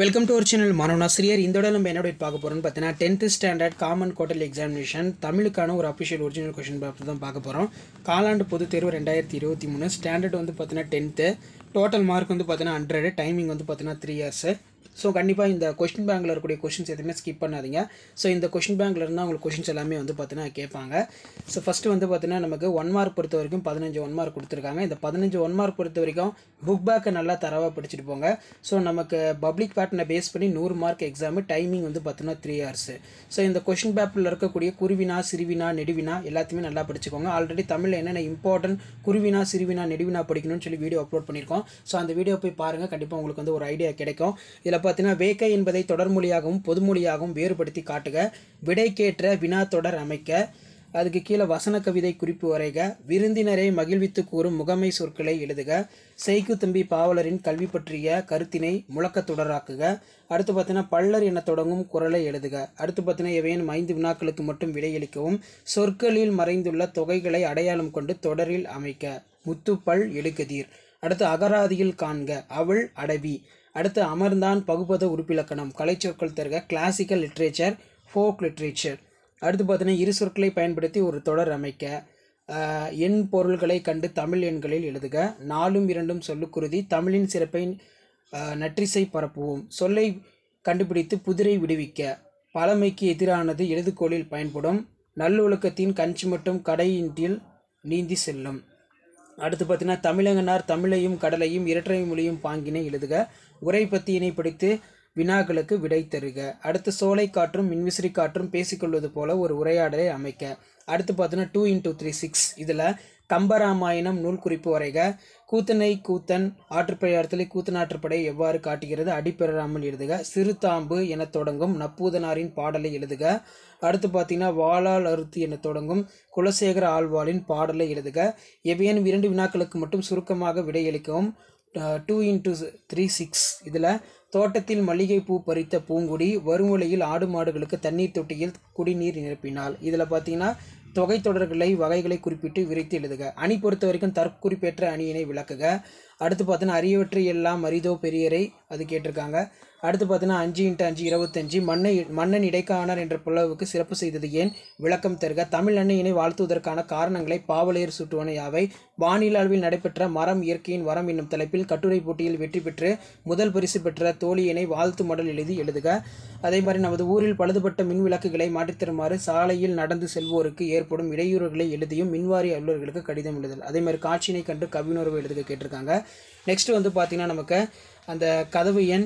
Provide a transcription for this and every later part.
welcome to ஒரு channel மாணவனாசிரியர் இந்த இடம் நம்ம என்ன update பார்க்க போகிறோம்னு பார்த்தீங்கன்னா tenth standard common quarterly examination தமிழுக்கான ஒரு அஃபிஷியல் ஒரிஜினல் கொஷின் பேப்பர் தான் பார்க்க போகிறோம் காலாண்டு பொதுத் தேர்வு ரெண்டாயிரத்தி இருபத்தி மூணு ஸ்டாண்டர்ட் வந்து பார்த்தீங்கன்னா டென்த்து டோட்டல் மார்க் வந்து பார்த்தீங்கன்னா ஹண்ட்ரடு டைமிங் வந்து பார்த்தீங்கன்னா த்ரீ இயர்ஸு ஸோ கண்டிப்பாக இந்த கொஷின் பேங்கில் இருக்கக்கூடிய கொஷின்ஸ் எதுவுமே ஸ்கிப் பண்ணாதீங்க ஸோ இந்த கொஷின் பேங்கில் இருந்தால் உங்களுக்கு கொஷின்ஸ் எல்லாமே வந்து பார்த்தீங்கன்னா கேட்பாங்க ஸோ ஃபஸ்ட்டு வந்து பார்த்தீங்கன்னா நமக்கு ஒன் மார்க் பொறுத்த வரைக்கும் பதினஞ்சு ஒன் மார்க் கொடுத்துருக்காங்க இந்த பதினஞ்சு ஒன் மார்க் பொறுத்த வரைக்கும் புக் பேக்கை நல்லா தரவாக படிச்சுட்டு போங்க ஸோ நமக்கு பப்ளிக் பேட்டர்னை பேஸ் பண்ணி நூறு மார்க் எக்ஸாமு டைமிங் வந்து பார்த்தீங்கன்னா த்ரீ ஹவர்ஸு ஸோ இந்த கொஷின் பேப்பரில் இருக்கக்கூடிய குருவினா சிறுவினா நெடுவினா எல்லாத்தையுமே நல்லா படிச்சுக்கோங்க ஆல்ரெடி தமிழில் என்னென்ன இம்பார்ட்டன்ட் குருவினா சிறுவினா நெடுவினா படிக்கணும்னு சொல்லி வீடியோ அப்லோட் பண்ணியிருக்கோம் ஸோ அந்த வீடியோ போய் பாருங்கள் கண்டிப்பாக உங்களுக்கு வந்து ஒரு ஐடியா கிடைக்கும் இதில் பார்த்தீங்கன்னா வேக்கை என்பதை தொடர்மொழியாகவும் பொதுமொழியாகவும் வேறுபடுத்தி காட்டுக விடைக்கேற்ற வினா தொடர் அமைக்க அதுக்கு கீழே வசன கவிதை குறிப்பு வரைக விருந்தினரை மகிழ்வித்து கூறும் முகமை சொற்களை எழுதுக செய்கு தம்பி பாவலரின் கல்வி பற்றிய கருத்தினை முழக்கத் தொடராக்குக அடுத்து பார்த்தீங்கன்னா பள்ளர் என தொடங்கும் குரலை எழுதுக அடுத்து பார்த்தீங்கன்னா எவையேனும் ஐந்து வினாக்களுக்கு மட்டும் விடையளிக்கவும் சொற்களில் மறைந்துள்ள தொகைகளை அடையாளம் கொண்டு தொடரில் அமைக்க முத்துப்பல் எழுகதீர் அடுத்து அகராதியில் காண்க அவள் அடவி அடுத்து அமர்ந்தான் பகுபத உறுப்பிலக்கணம் கலைச்சொற்கள் தருக கிளாசிக்கல் லிட்ரேச்சர் ஃபோக் லிட்ரேச்சர் அடுத்து பார்த்தீங்கன்னா இரு சொற்களை பயன்படுத்தி ஒரு தொடர் அமைக்க ஆஹ், எண் பொருள்களை கண்டு தமிழ் எண்களில் எழுதுக நாலும் இரண்டும் சொல்லுக்குருதி தமிழின் சிறப்பை ஆஹ், நற்றிசை பரப்புவோம் சொல்லை கண்டுபிடித்து புதிரை விடுவிக்க பழமைக்கு எதிரானது எழுதுகோலில் பயன்படும் நல்லொழுக்கத்தின் கஞ்சி மட்டும் கடையின்றில் நீந்தி செல்லும் அடுத்து பார்த்தீங்கன்னா தமிழங்கனார் தமிழையும் கடலையும் இரட்டை மொழியும் பாங்கினை எழுதுக உரை பத்தியினை படித்து வினாக்களுக்கு விடை தருக அடுத்து சோலை காற்றும் மின்விசிறி காற்றும் பேசிக்கொள்வது போல ஒரு உரையாடலை அமைக்க அடுத்து பார்த்தீங்கன்னா டூ இன்டூ த்ரீ சிக்ஸ் இதில் கம்பராமாயணம் நூல் குறிப்பு வரைக கூத்தனை கூத்தன் ஆற்றுப்படையாளத்திலே கூத்தனாற்றுப்படை எவ்வாறு காட்டுகிறது அடிப்பெறாமல் எழுதுக சிறுதாம்பு என தொடங்கும் நப்பூதனாரின் பாடலை எழுதுக அடுத்து பார்த்தீங்கன்னா வாளால் அறுத்து என தொடங்கும் குலசேகர ஆழ்வாளின் பாடலை எழுதுக எவையேனும் இரண்டு வினாக்களுக்கு மட்டும் சுருக்கமாக விடையளிக்கவும் டூ இன்ட்டு த்ரீ சிக்ஸ் இதில் தோட்டத்தில் மல்லிகைப்பூ பறித்த பூங்குடி வறுமொழியில் ஆடு மாடுகளுக்கு தண்ணீர் தொட்டியில் குடிநீர் நிரப்பினாள் இதில் பார்த்தீங்கன்னா தொகை தொடர்களை வகைகளை குறிப்பிட்டு விரித்து எழுதுக அணி பொறுத்த வரைக்கும் தற்குறிப்பேற்ற அணியினை விளக்குக அடுத்து பார்த்தீங்கன்னா அரியவற்றை எல்லாம் அரிதோ பெரியரை அது கேட்டிருக்காங்க அடுத்து பார்த்தீங்கன்னா அஞ்சு இன்ட்டு அஞ்சு இருபத்தஞ்சு மன்னை மன்னன் இடைக்காணர் என்ற புலவுக்கு சிறப்பு செய்தது ஏன் விளக்கம் தருக தமிழ் அன்னையினை வாழ்த்துவதற்கான காரணங்களை பாவலையர் சுட்டுவன யாவை வானிலை அளவில் நடைபெற்ற மரம் இயற்கையின் வரம் என்னும் தலைப்பில் கட்டுரை போட்டியில் வெற்றி பெற்று முதல் பரிசு பெற்ற தோழியினை வாழ்த்து மடல் எழுதி எழுதுக அதே மாதிரி நமது ஊரில் பழுதுபட்ட மின் விளக்குகளை மாற்றித் தருமாறு சாலையில் நடந்து செல்வோருக்கு ஏற்படும் இடையூறுகளை எழுதியும் மின்வாரி அலுவலர்களுக்கு கடிதம் எழுதல் அதே மாதிரி காட்சியினை கண்டு கவினுறவு எழுதுக கேட்டிருக்காங்க நெக்ஸ்ட் வந்து பார்த்தீங்கன்னா நமக்கு அந்த கதவு எண்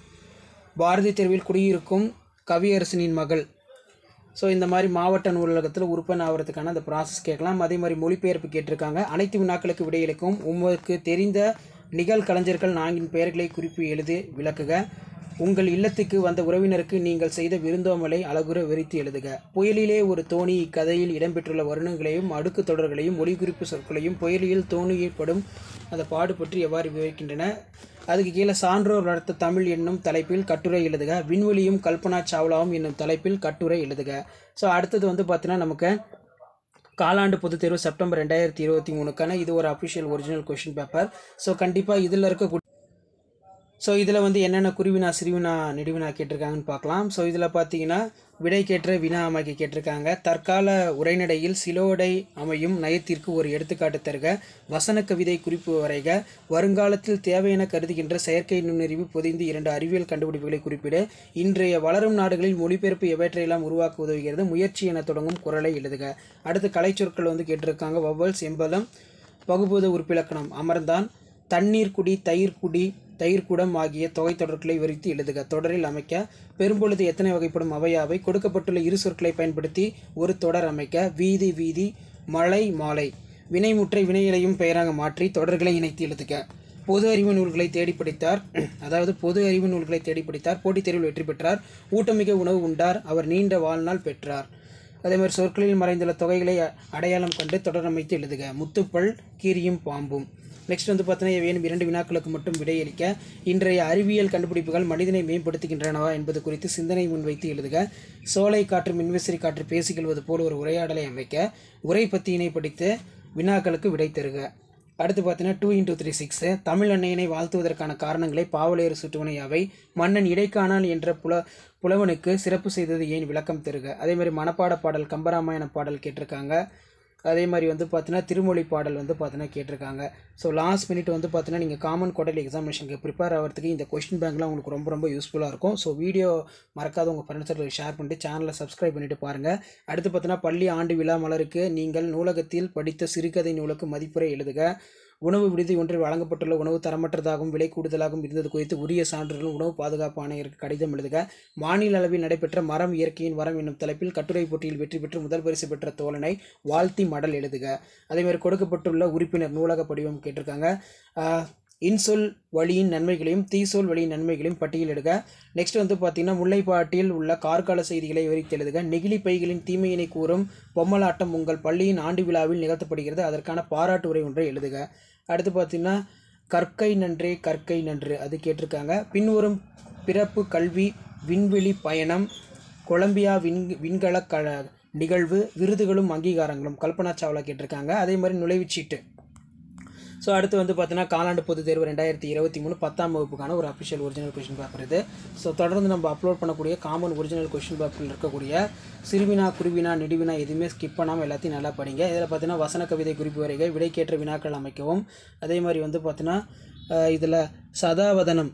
பாரதி தெருவில் குடியிருக்கும் கவியரசனின் மகள் ஸோ இந்த மாதிரி மாவட்ட நூலகத்தில் உறுப்பினர் ஆகிறதுக்கான அந்த ப்ராசஸ் கேட்கலாம் அதே மாதிரி மொழிபெயர்ப்பு கேட்டிருக்காங்க அனைத்து வினாக்களுக்கு விடையளிக்கும் உங்களுக்கு தெரிந்த நிகழ் கலைஞர்கள் நான்கின் பெயர்களை குறிப்பு எழுதி விளக்குக உங்கள் இல்லத்துக்கு வந்த உறவினருக்கு நீங்கள் செய்த விருந்தோமலை அழகுற விரித்து எழுதுக புயலிலே ஒரு தோணி இக்கதையில் இடம்பெற்றுள்ள வருணங்களையும் அடுக்கு தொடர்களையும் மொழிகுறிப்பு சொற்களையும் புயலில் தோணியப்படும் அந்த பாடு பற்றி எவ்வாறு விவரிக்கின்றன அதுக்கு கீழே சான்றோர் வளர்த்த தமிழ் என்னும் தலைப்பில் கட்டுரை எழுதுக விண்வெளியும் கல்பனா சாவ்லாவும் என்னும் தலைப்பில் கட்டுரை எழுதுக ஸோ அடுத்தது வந்து பார்த்தீங்கன்னா நமக்கு காலாண்டு பொதுத் தேர்வு செப்டம்பர் ரெண்டாயிரத்தி இருபத்தி மூணுக்கான இது ஒரு official original question paper so கண்டிப்பாக இதில் இருக்க ஸோ இதில் வந்து என்னென்ன குருவினா சிறுவினா நெடுவினா கேட்டிருக்காங்கன்னு பார்க்கலாம் ஸோ இதில் பார்த்தீங்கன்னா விடைக்கேற்ற வினா அமைக்க கேட்டிருக்காங்க தற்கால உரைநடையில் சிலோடை அமையும் நயத்திற்கு ஒரு எடுத்துக்காட்டு தருக வசன கவிதை குறிப்பு வரைக வருங்காலத்தில் தேவையென கருதுகின்ற செயற்கை நுண்ணறிவு பொதிந்து இரண்டு அறிவியல் கண்டுபிடிப்புகளை குறிப்பிட இன்றைய வளரும் நாடுகளில் மொழிபெயர்ப்பு எவற்றையெல்லாம் உருவாக்க உதவுகிறது முயற்சி என தொடங்கும் குரலை எழுதுக அடுத்து கலைச்சொற்கள் வந்து கேட்டிருக்காங்க வவ்வல்ஸ் எம்பலம் பகுபூத உறுப்பிலக்கணம் அமர்ந்தான் தண்ணீர் குடி தயிர் குடி தயிர்குடம் ஆகிய தொகை தொடர்களை விரித்து எழுதுக தொடரில் அமைக்க பெரும்பொழுது எத்தனை வகைப்படும் அவையாவை கொடுக்கப்பட்டுள்ள இரு சொற்களை பயன்படுத்தி ஒரு தொடர் அமைக்க வீதி வீதி மலை மாலை வினைமுற்றை வினையிலையும் பெயராக மாற்றி தொடர்களை இணைத்து எழுதுக பொது அறிவு நூல்களை தேடி படித்தார் அதாவது பொது அறிவு நூல்களை தேடி படித்தார் போட்டித் தேர்வில் வெற்றி பெற்றார் ஊட்டமிக உணவு உண்டார் அவர் நீண்ட வாழ்நாள் பெற்றார் அதே மாதிரி சொற்களில் மறைந்துள்ள தொகைகளை அ- அடையாளம் கண்டு தொடர் அமைத்து எழுதுக முத்துப்பல் கீரியும் பாம்பும் நெக்ஸ்ட் வந்து பார்த்தீங்கன்னா வேணும் இரண்டு வினாக்களுக்கு மட்டும் விடையளிக்க இன்றைய அறிவியல் கண்டுபிடிப்புகள் மனிதனை மேம்படுத்துகின்றனவா என்பது குறித்து சிந்தனை முன்வைத்து எழுதுக சோலை காற்று மின்விசிறி காற்று பேசிக்கொள்வது போல் ஒரு உரையாடலை அமைக்க உரை பத்தியினை படித்து வினாக்களுக்கு விடை தருக அடுத்து பார்த்தீங்கன்னா two into three six Tamil அன்னையினை வாழ்த்துவதற்கான காரணங்களை பாவலேறு சுற்றுவனை அவை மன்னன் இடைக்காணான் என்ற புல புலவனுக்கு சிறப்பு செய்தது ஏன் விளக்கம் தருக அதே மாதிரி மனப்பாட பாடல் கம்பராமாயண பாடல் கேட்டிருக்காங்க அதே மாதிரி வந்து பார்த்தீங்கன்னா திருமொழி பாடல் வந்து பார்த்தீங்கன்னா கேட்டிருக்காங்க ஸோ லாஸ்ட் மினிட் வந்து பார்த்தீங்கன்னா நீங்கள் காமன் குவார்டர்லி எக்ஸாமினேஷனுக்கு ப்ரிப்பேர் ஆகிறதுக்கு இந்த கொஸ்டின் பேங்க்லாம் உங்களுக்கு ரொம்ப ரொம்ப யூஸ்ஃபுல்லாக இருக்கும் ஸோ வீடியோ மறக்காத உங்கள் ஃப்ரெண்ட்ஸுக்கு ஷேர் பண்ணிட்டு சேனலை சப்ஸ்கிரைப் பண்ணிட்டு பாருங்கள் அடுத்து பார்த்தீங்கன்னா பள்ளி ஆண்டு விழா மலருக்கு நீங்கள் நூலகத்தில் படித்த சிறுகதை நூலுக்கு மதிப்புரை எழுதுக உணவு விடுதி ஒன்றில் வழங்கப்பட்டுள்ள உணவு தரமற்றதாகவும் விலை கூடுதலாகவும் இருந்தது குறித்து உரிய சான்றுகளும் உணவு பாதுகாப்பு ஆணையருக்கு கடிதம் எழுதுக மாநில அளவில் நடைபெற்ற மரம் இயற்கையின் வரம் என்னும் தலைப்பில் கட்டுரை போட்டியில் வெற்றி பெற்று முதல் பரிசு பெற்ற தோழனை வாழ்த்தி மடல் எழுதுக அதேமாதிரி கொடுக்கப்பட்டுள்ள உறுப்பினர் நூலக படிவம் கேட்டிருக்காங்க ஆஹ், இன்சொல் வழியின் நன்மைகளையும் தீசொல் வழியின் நன்மைகளையும் பட்டியலிடுக நெக்ஸ்ட் வந்து பார்த்தீங்கன்னா முல்லைப்பாட்டில் உள்ள கார்கால செய்திகளை விவரித்து எழுதுக நெகிழி பைகளின் தீமையினை கூறும் பொம்மலாட்டம் உங்கள் பள்ளியின் ஆண்டு விழாவில் நிகழ்த்தப்படுகிறது அதற்கான பாராட்டு உரை ஒன்றை எழுதுக அடுத்து பார்த்தீங்கன்னா கற்கை நன்றே கற்கை நன்று அது கேட்டிருக்காங்க பின்வரும் பிறப்பு கல்வி விண்வெளி பயணம் கொலம்பியா விண் விண்கல க நிகழ்வு விருதுகளும் அங்கீகாரங்களும் கல்பனா சாவ்லா கேட்டிருக்காங்க அதே மாதிரி நுழைவுச்சீட்டு ஸோ அடுத்து வந்து பார்த்தீங்கன்னா காலாண்டு பொதுத் தேர்வு ரெண்டாயிரத்தி இருபத்தி மூணு பத்தாம் வகுப்புக்கான ஒரு அஃபிஷியல் ஒரிஜினல் கொஷின் பேப்பர் இது ஸோ தொடர்ந்து நம்ம அப்லோட் பண்ணக்கூடிய காமன் ஒரிஜினல் கொஷின் பேப்பரில் இருக்கக்கூடிய சிறுவினா குருவினா நெடுவினா எதுவுமே ஸ்கிப் பண்ணாமல் எல்லாத்தையும் நல்லா படிங்க இதில் பார்த்தீங்கன்னா வசன கவிதை குறிப்பு வரைகை விடைக்கேற்ற வினாக்கள் அமைக்கவும் அதே மாதிரி வந்து பார்த்தீங்கன்னா இதில் சதாவதனம்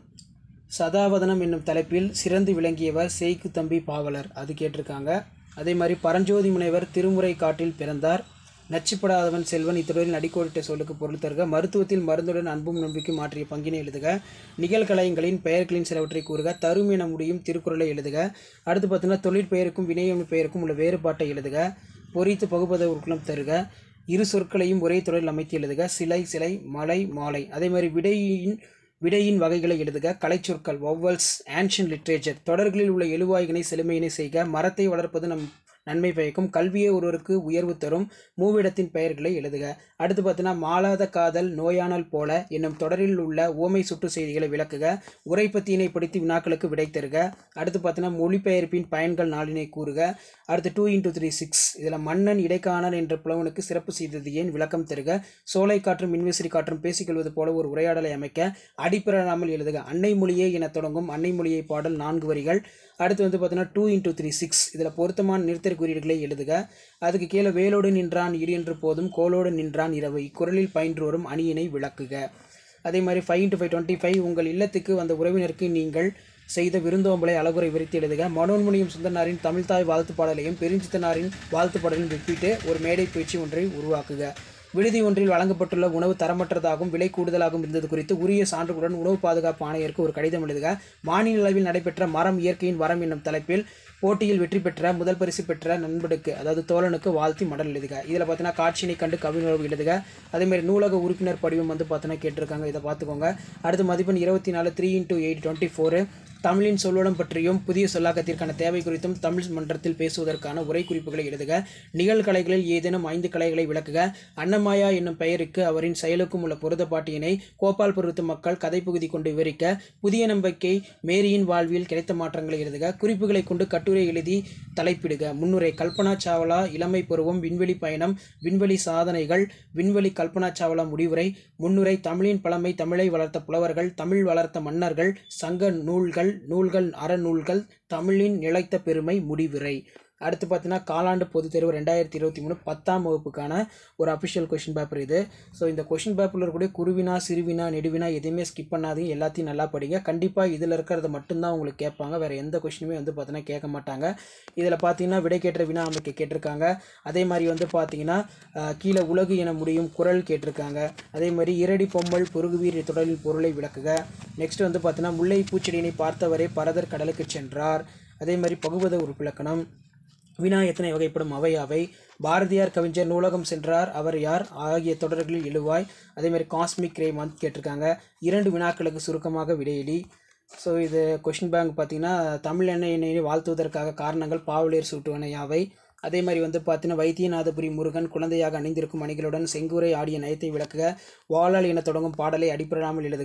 சதாவதனம் என்னும் தலைப்பில் சிறந்து விளங்கியவர் சேய்க்கு தம்பி பாவலர் அது கேட்டிருக்காங்க அதே மாதிரி பரஞ்சோதி முனைவர் திருமுறை காட்டில் பிறந்தார் நச்சுப்படாதவன் செல்வன் இத்தொடரில் நடிக்கோடிட்ட சொல்லுக்கு பொருள் தருக மருத்துவத்தில் மருந்துடன் அன்பும் நம்பிக்கை மாற்றிய பங்கினை எழுதுக நிகழ்கலையங்களின் பெயர்களின் சிலவற்றை கூறுக தரும் என முடியும் திருக்குறளை எழுதுக அடுத்து பார்த்தீங்கன்னா தொழிற்பெயருக்கும் வினையம் பெயருக்கும் உள்ள வேறுபாட்டை எழுதுக பொறித்து பகுப்பத உருக்குளம் தருக இரு சொற்களையும் ஒரே தொடரில் அமைத்து எழுதுக சிலை சிலை மலை மாலை அதே மாதிரி விடையின் விடையின் வகைகளை எழுதுக கலைச்சொற்கள் வவ்வல்ஸ் ஆன்ஷியன் லிட்ரேச்சர் தொடர்களில் உள்ள எழுவாய்களை செழுமையினை செய்க மரத்தை வளர்ப்பது நம் நன்மை பயக்கும் கல்வியே ஒருவருக்கு உயர்வு தரும் மூவிடத்தின் பெயர்களை எழுதுக அடுத்து பார்த்தீங்கன்னா மாளாத காதல் நோயானல் போல என்னும் தொடரில் உள்ள ஓமை சுற்று செய்திகளை விளக்குக உரைப்பத்தியினை படித்து வினாக்களுக்கு விடை தருக அடுத்து பார்த்தீங்கன்னா மொழிபெயர்ப்பின் பயன்கள் நாளினை கூறுக அடுத்து டூ இன்டூ த்ரீ சிக்ஸ் இதில் மன்னன் இடைக்காணர் என்ற புலவனுக்கு சிறப்பு செய்தது ஏன் விளக்கம் தருக சோலை காற்றும் மின்விசிறி காற்றும் பேசிக்கொள்வது போல ஒரு உரையாடலை அமைக்க அடிப்பிறாமல் எழுதுக அன்னை மொழியே என தொடங்கும் அன்னை மொழியை பாடல் நான்கு வரிகள் அடுத்து வந்து பார்த்தீங்கன்னா டூ இன்டூ த்ரீ சிக்ஸ் இதில் பொருத்தமான நிறுத்தற் குறியீடுகளை எழுதுக அதுக்கு கீழே வேலோடு நின்றான் இடி என்று போதும் கோலோடு நின்றான் இரவு இக்குறளில் பயின்று வரும் அணியினை விளக்குக அதே மாதிரி five into five twenty five உங்கள் இல்லத்துக்கு வந்த உறவினருக்கு நீங்கள் செய்த விருந்தோம்பலை அழகுரை விரித்து எழுதுக மனோன்மணியும் சுந்தரனாரின் தமிழ்தாய் வாழ்த்து பாடலையும் பெருஞ்சித்தனாரின் வாழ்த்து பாடலையும் ஒப்பிட்டு ஒரு மேடை பயிற்சி ஒன்றை உருவாக்குக விடுதி ஒன்றில் வழங்கப்பட்டுள்ள உணவு தரமற்றதாகவும் விலை கூடுதலாகவும் இருந்தது குறித்து உரிய சான்றுகளுடன் உணவு பாதுகாப்பு ஆணையருக்கு ஒரு கடிதம் எழுதுக மாநில அளவில் நடைபெற்ற மரம் இயற்கையின் வரம் என்னும் தலைப்பில் போட்டியில் வெற்றி பெற்ற முதல் பரிசு பெற்ற நண்பனுக்கு அதாவது தோழனுக்கு வாழ்த்தி மடல் எழுதுக இதில் பார்த்தீங்கன்னா காட்சியினை கண்டு கவிஞர் எழுதுக அதேமாதிரி நூலக உறுப்பினர் படிவம் வந்து பார்த்தீங்கன்னா கேட்டிருக்காங்க இதை பார்த்துக்கோங்க அடுத்து மதிப்பெண் இருபத்தி நாலு three into eight twenty four தமிழின் சொல்லோடம் பற்றியும் புதிய சொல்லாக்கத்திற்கான தேவை குறித்தும் தமிழ் மன்றத்தில் பேசுவதற்கான உரை குறிப்புகளை எழுதுக நிகழ்கலைகளில் ஏதேனும் ஐந்து கலைகளை விளக்குக அன்னமாயா என்னும் பெயருக்கு அவரின் செயலுக்கும் உள்ள பொருத்தப்பாட்டியினை கோபால் பொருத்து மக்கள் கதைப்பகுதி கொண்டு விவரிக்க புதிய நம்பிக்கை மேரியின் வாழ்வில் கிடைத்த மாற்றங்களை எழுதுக குறிப்புகளை கொண்டு கட்டுரை எழுதி தலைப்பிடுக முன்னுரை கல்பனா சாவ்லா இளமை பருவம் விண்வெளி பயணம் விண்வெளி சாதனைகள் விண்வெளி கல்பனா சாவ்லா முடிவுரை முன்னுரை தமிழின் பழமை தமிழை வளர்த்த புலவர்கள் தமிழ் வளர்த்த மன்னர்கள் சங்க நூல்கள் நூல்கள் அறநூல்கள் தமிழின் நிலைத்த பெருமை முடிவுரை அடுத்து பார்த்தீங்கன்னா காலாண்டு பொதுத் தேர்வு ரெண்டாயிரத்தி இருபத்தி மூணு பத்தாம் வகுப்புக்கான ஒரு அஃபிஷியல் கொஷின் பேப்பர் இது ஸோ இந்த கொஷின் பேப்பரில் இருக்கக்கூடிய குருவினா சிறுவினா நெடுவினா எதுவுமே ஸ்கிப் பண்ணாதீங்க எல்லாத்தையும் நல்லா படிங்க கண்டிப்பாக இதில் இருக்கிறத மட்டும்தான் உங்களுக்கு கேட்பாங்க வேறு எந்த கொஷினுமே வந்து பார்த்தீங்கன்னா கேட்க மாட்டாங்க இதில் பார்த்தீங்கன்னா விடை கேட்ட வினா அமைக்க கேட்டிருக்காங்க அதே மாதிரி வந்து பார்த்தீங்கன்னா அஹ், கீழே உலகு என முடியும் குரல் கேட்டிருக்காங்க அதே மாதிரி இரடி பொம்மல் பொருகுவீர் தொடரில் பொருளை விளக்குக நெக்ஸ்ட் வந்து பார்த்தீங்கன்னா முல்லை பூச்செடியினை பார்த்தவரே பரதர் கடலுக்கு சென்றார் அதே மாதிரி பகுபத உறுப்பிலக்கணம் வினா எத்தனை வகைப்படும் அவை அவை பாரதியார் கவிஞர் நூலகம் சென்றார் அவர் யார் ஆகிய தொடர்களில் எழுவாய் அதே மாதிரி காஸ்மிக் ரே மந்த் கேட்டிருக்காங்க இரண்டு வினாக்களுக்கு சுருக்கமாக விடையிலி ஸோ இது கொஷின் பேங்க் பார்த்தீங்கன்னா தமிழ் எண்ணெய் எண்ணெயை வாழ்த்துவதற்காக காரணங்கள் பாவலேர் சூட்டுவன யாவை அதே மாதிரி வந்து பார்த்தீங்கன்னா வைத்தியநாதபுரி முருகன் குழந்தையாக அணிந்திருக்கும் அணிகளுடன் செங்கூரை ஆடிய நயத்தை விளக்குக வாழால் என தொடங்கும் பாடலை அடிப்படாமல் எழுதுக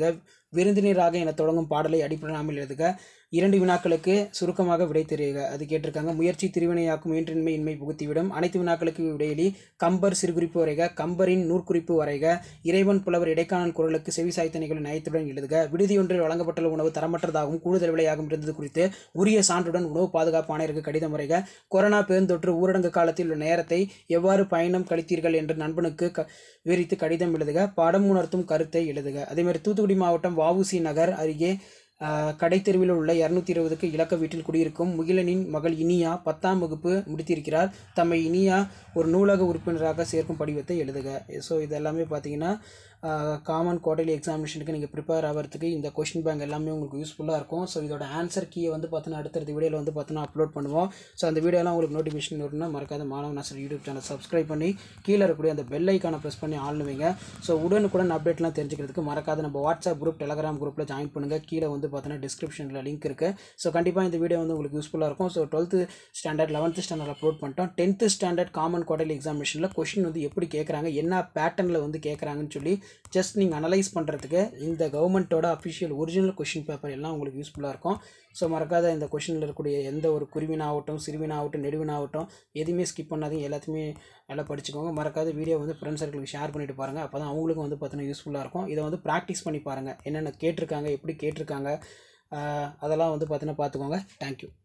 விருந்தினராக என தொடங்கும் பாடலை அடிப்படையாமல் எழுதுக இரண்டு வினாக்களுக்கு சுருக்கமாக விடை தெரியுக அது கேட்டிருக்காங்க முயற்சி திருவினையாக்கும் இன்றின்மை இன்மை புகுத்திவிடும் அனைத்து வினாக்களுக்கு விடையிலி கம்பர் சிறுகுறிப்பு வரைக கம்பரின் நூற்குறிப்பு வரைக இறைவன் புலவர் இடைக்காணல் குரலுக்கு செவி சாய்த்த நிகழ்வு நயத்துடன் எழுதுக விடுதியொன்றில் வழங்கப்பட்டுள்ள உணவு தரமற்றதாகவும் கூடுதல் விலையாகவும் இருந்தது குறித்து உரிய சான்றுடன் உணவு பாதுகாப்பு ஆணையருக்கு கடிதம் வரைக கொரோனா பெருந்தொற்று ஊரடங்கு காலத்தில் உள்ள நேரத்தை எவ்வாறு பயணம் கழித்தீர்கள் என்று நண்பனுக்கு க விவரித்து கடிதம் எழுதுக படம் உணர்த்தும் கருத்தை எழுதுக அதேமாதிரி தூத்துக்குடி மாவட்டம் வஉசி நகர் அருகே ஆஹ், கடைத்தெருவில் உள்ள இரநூத்தி இருபதுக்கு இலக்க வீட்டில் குடியிருக்கும் முகிலனின் மகள் இனியா பத்தாம் வகுப்பு முடித்திருக்கிறார் தம்மை இனியா ஒரு நூலக உறுப்பினராக சேர்க்கும் படிவத்தை எழுதுக ஸோ இது எல்லாமே பார்த்தீங்கன்னா காமன் குவார்டர்லி எக்ஸாமினேஷனுக்கு நீங்கள் ப்ரிப்பேர் ஆகிறதுக்கு இந்த கொஷின் பேங்க் எல்லாமே உங்களுக்கு யூஸ்ஃபுல்லாக இருக்கும் ஸோ இதோட ஆன்சர் கீயை வந்து பார்த்தீங்கன்னா அடுத்தடுத்த வீடியோவில் வந்து பார்த்தீங்கன்னா அப்லோட் பண்ணுவோம் ஸோ அந்த வீடியோலாம் உங்களுக்கு நோட்டிஃபிகேஷன் வரும்னா மறக்காத மாணவ நாசர் யூடியூப் சேனல் சப்ஸ்கிரைப் பண்ணி கீழே இருக்கக்கூடிய அந்த பெல் ஐக்கானை ப்ரெஸ் பண்ணி ஆள்னு வைங்க ஸோ உடனுக்குடன் அப்டேட்லாம் தெரிஞ்சுக்கிறதுக்கு மறக்காத நம்ம வாட்ஸ்அப் குரூப் டெலகிராம் குரூப்பில் ஜாயின் பண்ணுங்கள் கீழே வந்து பார்த்தீங்கன்னா டிஸ்கிரிப்ஷனில் லிங்க் இருக்குது ஸோ கண்டிப்பாக இந்த வீடியோ வந்து உங்களுக்கு யூஸ்ஃபுல்லாக இருக்கும் so twelfth standard eleventh standard upload பண்ணிட்டோம் டென்த்து ஸ்டாண்டர்ட் காமன் குவார்டர்லி எக்ஸாமினேஷனில் கொஷின் வந்து எப்படி கேட்குறாங்க என்ன பேட்டர்னில் வந்து கேட்குறாங்கன்னு சொல்லி ஜஸ்ட் நீங்கள் அனலைஸ் பண்ணுறதுக்கு இந்த கவர்மெண்ட்டோட அஃபிஷியல் ஒரிஜினல் கொஷின் பேப்பர் எல்லாம் உங்களுக்கு யூஸ்ஃபுல்லாக இருக்கும் ஸோ மறக்காத இந்த கொஷினில் இருக்கக்கூடிய எந்த ஒரு குருவினாகட்டும் சிறுவினாகட்டும் நெடுவினாகட்டும் எதுவுமே ஸ்கிப் பண்ணாதீங்க எல்லாத்தையுமே நல்லா படிச்சுக்கோங்க மறக்காத வீடியோ வந்து ஃப்ரெண்ட்ஸ் சர்க்கிளுக்கு ஷேர் பண்ணிட்டு பாருங்கள் அப்போ தான் அவங்களுக்கும் வந்து பார்த்தீங்கன்னா யூஸ்ஃபுல்லாக இருக்கும் இதை வந்து ப்ராக்டிஸ் பண்ணி பாருங்கள் என்னென்ன கேட்டிருக்காங்க எப்படி கேட்டிருக்காங்க ஆஹ் அதெல்லாம் வந்து பார்த்தீங்கன்னா பார்த்துக்கோங்க தேங்க்யூ